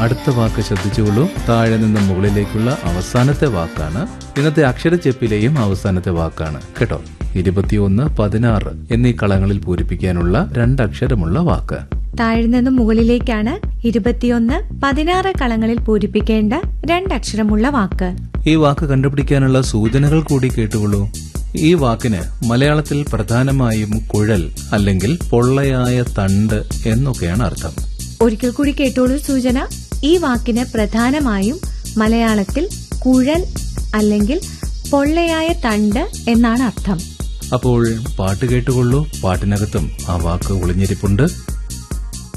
അടുത്ത വാക്ക് ശ്രദ്ധിച്ചുകൊള്ളൂ താഴെ നിന്ന് മുകളിലേക്കുള്ള അവസാനത്തെ വാക്കാണ് ഇന്നത്തെ അക്ഷരച്ചെപ്പിലെയും അവസാനത്തെ വാക്കാണ് കേട്ടോ ഇരുപത്തിയൊന്ന് പതിനാറ് എന്നീ കളങ്ങളിൽ പൂരിപ്പിക്കാനുള്ള രണ്ടക്ഷരമുള്ള വാക്ക് താഴ്ന്നു മുകളിലേക്കാണ് ഇരുപത്തിയൊന്ന് പതിനാറ് കളങ്ങളിൽ പൂരിപ്പിക്കേണ്ട രണ്ടക്ഷരമുള്ള വാക്ക് ഈ വാക്ക് കണ്ടുപിടിക്കാനുള്ള സൂചനകൾ കൂടി കേട്ടുകൊള്ളൂ ഈ വാക്കിന് മലയാളത്തിൽ പ്രധാനമായും കുഴൽ അല്ലെങ്കിൽ പൊള്ളയായ തണ്ട് എന്നൊക്കെയാണ് അർത്ഥം ഒരിക്കൽ കൂടി കേട്ടോളൂ സൂചന ഈ വാക്കിന് പ്രധാനമായും മലയാളത്തിൽ കുഴൽ അല്ലെങ്കിൽ പൊള്ളയായ തണ്ട് എന്നാണ് അർത്ഥം അപ്പോൾ പാട്ട് കേട്ടുകൊള്ളൂ പാട്ടിനകത്തും ആ വാക്ക് ഒളിഞ്ഞിരിപ്പുണ്ട്